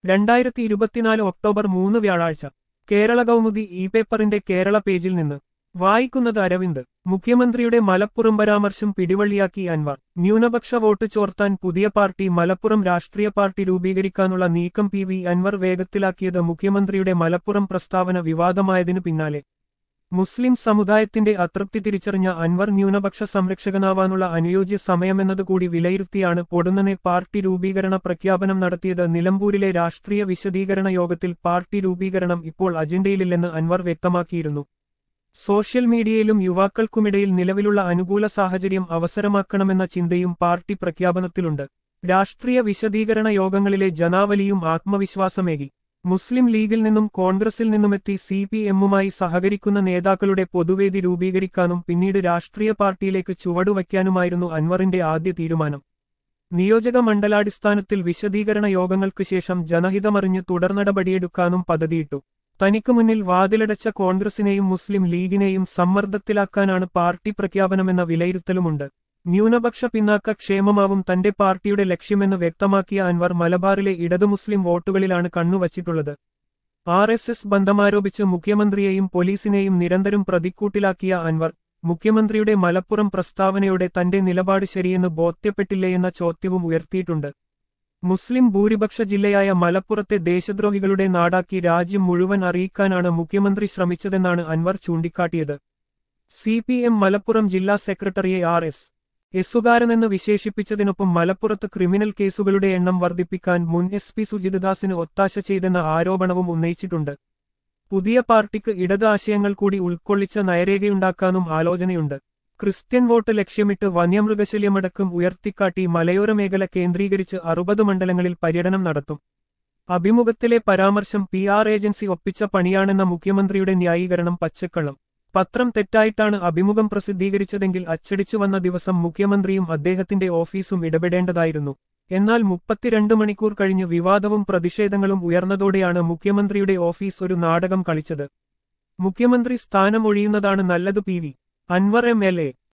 രണ്ടായിരത്തി ഇരുപത്തിനാല് ഒക്ടോബർ മൂന്ന് വ്യാഴാഴ്ച കേരള കൗമുദി ഇ പേപ്പറിന്റെ കേരള പേജിൽ നിന്ന് വായിക്കുന്നത് അരവിന്ദ് മുഖ്യമന്ത്രിയുടെ മലപ്പുറം പരാമർശം പിടിവള്ളിയാക്കി അൻവർ ന്യൂനപക്ഷ വോട്ട് ചോർത്താൻ പുതിയ പാർട്ടി മലപ്പുറം രാഷ്ട്രീയ പാർട്ടി രൂപീകരിക്കാനുള്ള നീക്കം പി വി അൻവർ വേഗത്തിലാക്കിയത് മുഖ്യമന്ത്രിയുടെ മലപ്പുറം പ്രസ്താവന വിവാദമായതിനു പിന്നാലെ മുസ്ലിം സമുദായത്തിന്റെ അതൃപ്തി തിരിച്ചറിഞ്ഞ അൻവർ ന്യൂനപക്ഷ സംരക്ഷകനാവാനുള്ള അനുയോജ്യ സമയമെന്നതുകൂടി വിലയിരുത്തിയാണ് പൊടുന്നനെ പാർട്ടി രൂപീകരണ പ്രഖ്യാപനം നടത്തിയത് നിലമ്പൂരിലെ രാഷ്ട്രീയ വിശദീകരണ യോഗത്തിൽ പാർട്ടി രൂപീകരണം ഇപ്പോൾ അജണ്ടയിലില്ലെന്ന് അൻവർ വ്യക്തമാക്കിയിരുന്നു സോഷ്യൽ മീഡിയയിലും യുവാക്കൾക്കുമിടയിൽ നിലവിലുള്ള അനുകൂല സാഹചര്യം അവസരമാക്കണമെന്ന ചിന്തയും പാർട്ടി പ്രഖ്യാപനത്തിലുണ്ട് രാഷ്ട്രീയ വിശദീകരണ യോഗങ്ങളിലെ ജനാവലിയും ആത്മവിശ്വാസമേകി മുസ്ലിം ലീഗിൽ നിന്നും കോൺഗ്രസിൽ നിന്നുമെത്തി സി പി എമ്മുമായി സഹകരിക്കുന്ന നേതാക്കളുടെ പൊതുവേദി രൂപീകരിക്കാനും പിന്നീട് രാഷ്ട്രീയ പാർട്ടിയിലേക്ക് ചുവടുവയ്ക്കാനുമായിരുന്നു അൻവറിന്റെ ആദ്യ തീരുമാനം നിയോജക മണ്ഡലാടിസ്ഥാനത്തിൽ വിശദീകരണ യോഗങ്ങൾക്ക് ശേഷം ജനഹിതമറിഞ്ഞ് തുടർനടപടിയെടുക്കാനും പദ്ധതിയിട്ടു തനിക്ക് മുന്നിൽ വാതിലടച്ച കോൺഗ്രസിനെയും മുസ്ലിം ലീഗിനെയും സമ്മർദ്ദത്തിലാക്കാനാണ് പാർട്ടി പ്രഖ്യാപനമെന്ന വിലയിരുത്തലുമുണ്ട് ന്യൂനപക്ഷ പിന്നാക്ക ക്ഷേമമാവും തന്റെ പാർട്ടിയുടെ ലക്ഷ്യമെന്ന് വ്യക്തമാക്കിയ അൻവർ മലബാറിലെ ഇടതു മുസ്ലിം വോട്ടുകളിലാണ് കണ്ണുവച്ചിട്ടുള്ളത് ആർ എസ് എസ് ബന്ധമാരോപിച്ച് മുഖ്യമന്ത്രിയെയും പോലീസിനെയും നിരന്തരം പ്രതിക്കൂട്ടിലാക്കിയ അൻവർ മുഖ്യമന്ത്രിയുടെ മലപ്പുറം പ്രസ്താവനയോടെ തന്റെ നിലപാട് ശരിയെന്ന് ബോധ്യപ്പെട്ടില്ലേയെന്ന ചോദ്യവും ഉയർത്തിയിട്ടുണ്ട് മുസ്ലിം ഭൂരിപക്ഷ ജില്ലയായ മലപ്പുറത്തെ ദേശദ്രോഹികളുടെ നാടാക്കി രാജ്യം മുഴുവൻ അറിയിക്കാനാണ് മുഖ്യമന്ത്രി ശ്രമിച്ചതെന്നാണ് അൻവർ ചൂണ്ടിക്കാട്ടിയത് സി പി എം മലപ്പുറം ജില്ലാ സെക്രട്ടറിയെ ആർ എസ് എസുകാരനെന്ന് വിശേഷിപ്പിച്ചതിനൊപ്പം മലപ്പുറത്ത് ക്രിമിനൽ കേസുകളുടെ എണ്ണം വർദ്ധിപ്പിക്കാൻ മുൻ എസ് പി സുജിതദാസിന് ഒത്താശ ചെയ്തെന്ന ആരോപണവും ഉന്നയിച്ചിട്ടുണ്ട് പുതിയ പാർട്ടിക്ക് ഇടത് ആശയങ്ങൾ കൂടി ഉൾക്കൊള്ളിച്ച നയരേഖയുണ്ടാക്കാനും ആലോചനയുണ്ട് ക്രിസ്ത്യൻ വോട്ട് ലക്ഷ്യമിട്ട് വന്യമൃഗശല്യമടക്കം ഉയർത്തിക്കാട്ടി മലയോര മേഖല കേന്ദ്രീകരിച്ച് അറുപത് മണ്ഡലങ്ങളിൽ പര്യടനം നടത്തും അഭിമുഖത്തിലെ പരാമർശം പി ആർ ഏജൻസി ഒപ്പിച്ച പണിയാണെന്ന മുഖ്യമന്ത്രിയുടെ ന്യായീകരണം പച്ചക്കള്ളം പത്രം തെറ്റായിട്ടാണ് അഭിമുഖം പ്രസിദ്ധീകരിച്ചതെങ്കിൽ അച്ചടിച്ചു വന്ന ദിവസം മുഖ്യമന്ത്രിയും അദ്ദേഹത്തിന്റെ ഓഫീസും ഇടപെടേണ്ടതായിരുന്നു എന്നാൽ മുപ്പത്തിരണ്ട് മണിക്കൂർ കഴിഞ്ഞ് വിവാദവും പ്രതിഷേധങ്ങളും ഉയർന്നതോടെയാണ് മുഖ്യമന്ത്രിയുടെ ഓഫീസ് ഒരു നാടകം കളിച്ചത് മുഖ്യമന്ത്രി സ്ഥാനം ഒഴിയുന്നതാണ് നല്ലത് P V Anvar M L A